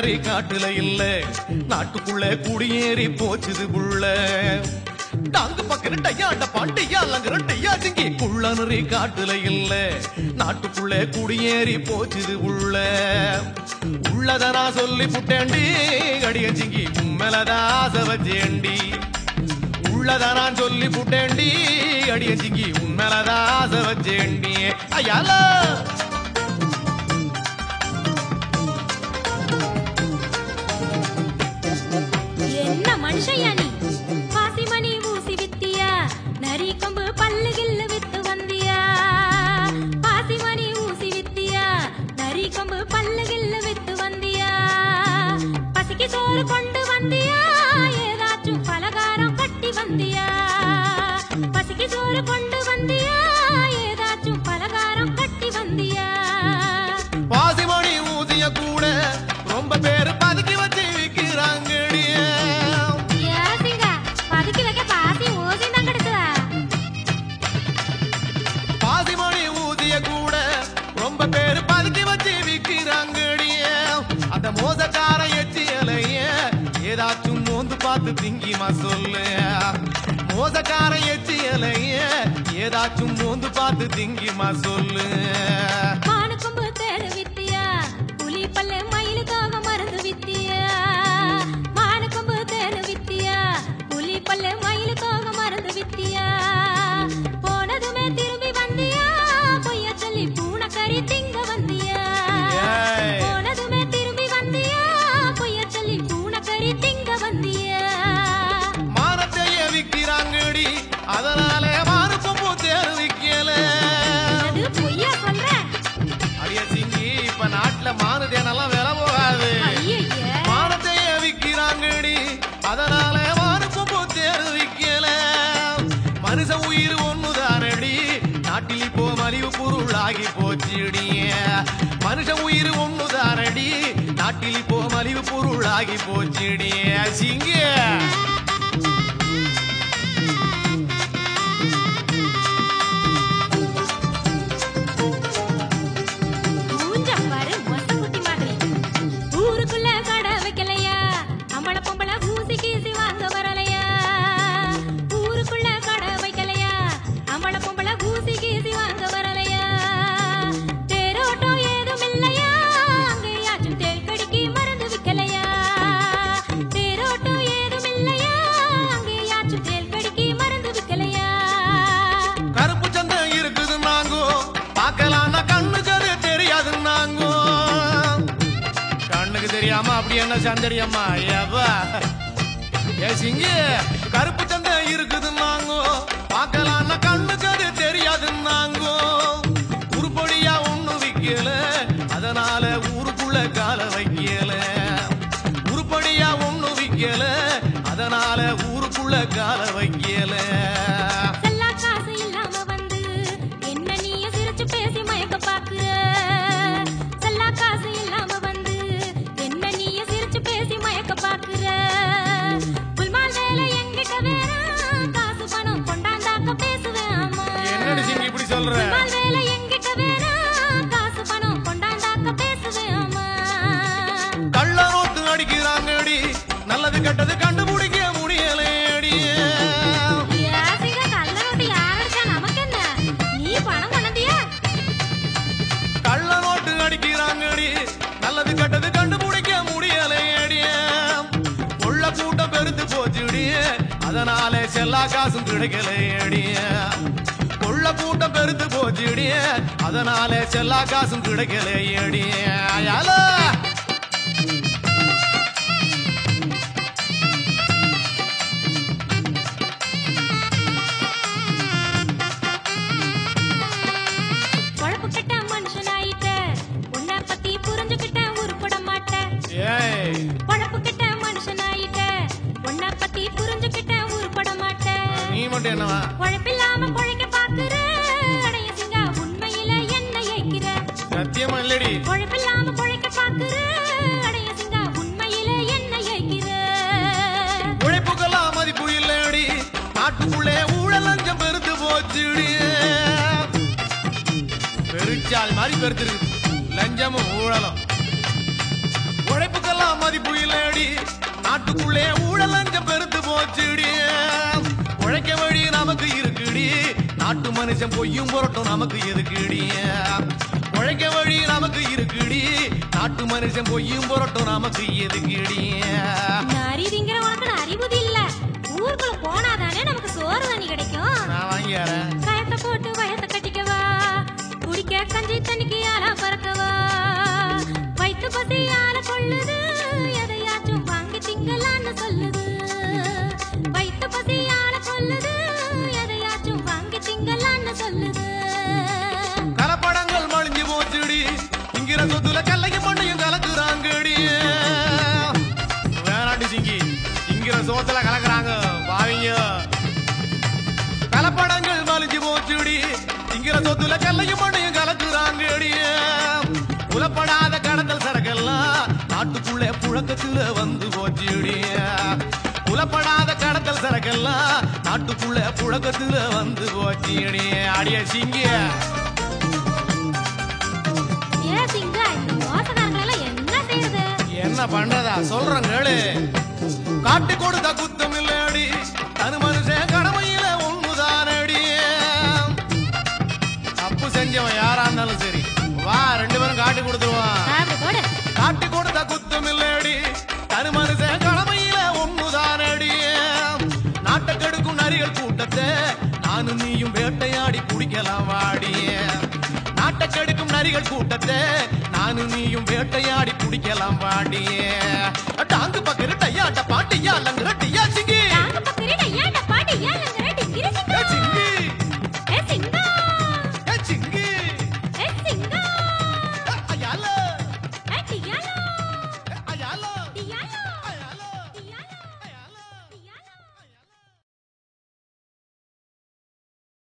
நரி காட்டுல இல்ல நாட்டுக்குள்ள குடியேறி போச்சுது புள்ள டாங்கு பக்கம் டையாண்ட பாண்டியா லங்கர டையா சிங்கி குள்ள நரி காட்டுல இல்ல நாட்டுக்குள்ள குடியேறி போச்சுது உள்ள உள்ளத நான் சொல்லி புட்டேண்டி அடிய சிங்கி உம்மலதா ஆசை வச்சேண்டி உள்ளத நான் சொல்லி புட்டேண்டி அடிய சிங்கி உண்மையிலதா ஆசை வச்சேண்டி ஐயால என்ன மனுஷையா நீ பாசிமணி ஊசி வித்தியா நரி கொம்பு பல்லு கில்லு வித்து வந்தியா பாசிமணி ஊசி வித்தியா நரி கொம்பு பல்லு கில்லு வித்து வந்தியா பசிக்கு சோறு கொண்டு வந்தியா ஏதாச்சும் பலகாரம் கட்டி வந்தியா பசிக்கு சோறு கொண்டு வந்தியா ஏதாச்சும் பலகாரம் கட்டி வந்தியா பாசிமணி ஊதிய கூட ரொம்ப பேரு பதுக்கி வச்சு விக்கிறாங்கடிய ஏசிங்க பதுக்கி வைக்க பாசி ஊசி தான் கிடக்குதா பாசிமணி ஊதிய கூட ரொம்ப பேரு பதுக்கி வச்சு விக்கிறாங்கடிய அந்த மோசக்கார எச்சியலைய ஏதாச்சும் மோந்து பார்த்து திங்கிமா சொல்லு மோசக்கார எச்சியலைய ஏதாச்சும் மோந்து பார்த்து திங்கிமா சொல்லு மானுக்கொம்பு தேடு வித்தியா புலி பல்லு மயிலுக்காக மருந்து வித்தியா மானுக்கொம்பு தேடு வித்தியா புலி பல்லு மயிலுக்காக மருந்து வித்தியா போனதுமே திரும்பி வந்தியா பொய்ய சொல்லி பூனைக்கறி திங்க வந்தியா ஏய். போனதுமே திரும்பி வந்தியா பொய்ய சொல்லி பூனைக்கறி திங்க வந்தியா மானத்தைய விக்கிறாங்கடி அதனால மானுக்கும் தேர் விக்கல அது பொய்யா சொல்றேன் அடிய சிங்கி இப்ப நாட்டுல மானு தேனெல்லாம் விலை போகாது ஐயையே மானத்தைய விக்கிறாங்கடி அதனால மானுக்கும் தேர் விக்கல மனுஷ உயிர் ஒண்ணுதானடி நாட்டில் இப்போ மலிவு பொருளாகி போச்சுடிய மனுஷ உயிர் ஒண்ணுதானடி நாட்டில் இப்போ மலிவு பொருளாகி போச்சுடிய சிங்க மூஞ்ச பாரு மொசக்குட்டி மாதிரி ஊருக்குள்ள கடை வைக்கலையா அம்பள பொம்பள ஊசி கீசி வாங்க வரலையா ஊருக்குள்ள கடை வைக்கலையா அம்பள பொம்பள ஊசி கீசி வாங்க வரலையா தேரோட்டம் ஏதும் இல்லையா அங்கேயாச்சும் தேக்கடிக்கு மருந்து விக்கலையா தேரோட்டம் ஏதும் இல்லையா அங்கேயாச்சும் தேல்கடிக்கு மருந்து விக்கலையா கருப்பு சந்தை இருக்குது நாங்கோ பார்க்கலாம்னா கண்ணுக்கு அது தெரியாது நாங்கோ கண்ணுக்கு தெரியாம அப்படி என்ன சந்தடியம்மா ஏவா ஏ சிங்கி கருப்பு சந்தை இருக்குது நாங்கோ பார்க்கலாம்னா கண்ணுக்கு அது தெரியாது நாங்கோ உருப்படியா ஒண்ணு விக்கல அதனால ஊருக்குள்ள கால வைக்கல உருப்படியா ஒண்ணு விக்கல அதனால ஊருக்குள்ள கால வைக்கல செல்லா காசு இல்லாம வந்து என்ன நீய சிரிச்சு பேசி மயக்க பாக்குற செல்லா காசு இல்லாம வந்து என்ன நீய சிரிச்சு பேசி மயக்க பாக்குற புல்மால் வேலை எங்கிட்ட வேற காசு பணம் கொண்டாந்தாக்க பேசுவேன் ஆமா என்னடி சிங்கி இப்படி சொல்ற புல்மால் வேலை எங்கிட்ட வேற காசு பணம் கொண்டாந்தாக்க பேசுவேன் ஆமா கள்ள நோட்டு அடிக்கிறாங்கடி நல்லது கெட்டது கண்டுபிடிக்க முடியலேடி யாசிக கள்ள நோட்டு யார் அடிச்சா நமக்கு என்ன நீ பணம் கொண்டதியா கள்ள நோட்டு அடிக்கிறாங்கடி நல்லது கெட்டது கண்டுபிடிக்க முடியலேடி உள்ள கூட்டம் பெருத்து போச்சுடி அதனால செல்லா காசும் கிடைக்கலையடி உள்ள கூட்டம் பெருத்து போச்சுடி அதனால செல்லா காசும் கிடைக்கலையடி அயால பொழப்பு கெட்ட மனுஷனாயிட்ட உன்னை பத்தி புரிஞ்சுக்கிட்ட உருப்பட மாட்டேன் ஏய் பொழப்பு கெட்ட மனுஷனாயிட்ட உன்னை பத்தி புரிஞ்சுக்கிட்ட உருப்பட மாட்டேன் நீ மட்டும் என்னவா பொழப்பில்லாம பொழைக்க பாக்குற அடைய சிங்கா உண்மையில என்ன ஏக்கிற சத்தியமா இல்லடி பொழப்பில்லாம பொழைக்க பாக்குற அடைய சிங்கா உண்மையில என்ன ஏக்கிற உழைப்புக்கெல்லாம் மதிப்பு இல்லடி நாட்டுக்குள்ளே ஊழல் லஞ்சம் பெருத்து போச்சுடி பெருச்சால் மாதிரி பெருத்துருக்கு லஞ்சமும் ஊழலும் உழைப்புக்கெல்லாம் மதிப்பு இல்லடி நாட்டுக்குள்ளே ஊழல் லஞ்சம் பெருத்து போச்சுடி உழைக்க வழி நமக்கு இருக்குடி நாட்டு மனுஷன் பொய்யும் புரட்டும் நமக்கு எதுக்குடி உழைக்க வழி நமக்கு இருக்குடி நாட்டு மனுஷன் பொய்யும் புரட்டும் நமக்கு எதுக்குடி நரி திங்கிற உனக்கு அறிவுது இல்ல ஊருக்குள்ள போனாதானே நமக்கு சோறு தண்ணி கிடைக்கும் நான் வாங்கியாரேன் கயத்தை போட்டு வயத்தை கட்டிக்கவா குடிக்க கஞ்சி தண்ணிக்கு ஆளா பறக்கவா வயிற்று பசி ஆள கொள்ளுது எதையாச்சும் வாங்கி திங்கலான்னு சொல்லுது வயிற்று பசி ஆள கொள்ளுது எதையாச்சும் வாங்கி திங்கலான்னு சொல்லுது கலப்படங்கள் மழிஞ்சு போச்சுடி இங்கிற சொத்துல கல்லையும் மண்ணையும் கலக்குறாங்கடி வேணாண்டி சிங்கி இங்கிற சோத்துல கலக்குறாங்க பாவிங்க கலப்படங்கள் மலிஞ்சு போச்சுடி இங்கிற சொத்துல கல்லையும் மண்ணையும் கலக்குறாங்கடி புலப்படாத கடத்தல் சரக்கெல்லாம் நாட்டுக்குள்ளே புழக்கத்துல வந்து போச்சுடி புலப்படாத கடத்தல் சரக்கெல்லாம் நாட்டுக்குள்ள புழக்கத்துல வந்து போச்சுடி அடிய சிங்கிய ஏ திங்க இந்த மோசக்காரங்களை என்ன செய்யுது என்ன பண்றதா சொல்றேன் கேளு காட்டி கொடுத்த குத்தம் இல்லடி தனு மனுஷன் கடமையில ஒண்ணுதானடி தப்பு செஞ்சவன் யாரா இருந்தாலும் சரி வா ரெண்டு பேரும் காட்டி கொடுத்துருவான் சாப்பிடு போடு காட்டி கொடுத்த குத்தம் இல்லடி தனு மனுஷன் கடமையில ஒண்ணுதானடி நாட்டை கெடுக்கும் நரிகள் கூட்டத்தை நானும் நீயும் வேட்டையாடி குடிக்கலாம் வாடி நாட்டை கெடுக்கும் நரிகள் கூட்டத்தை நானும் நீயும் வேட்டையாடி குடிக்கலாம் வாடி டாங்கு பக்கரு டையாட்ட பாட்டியா லங்குற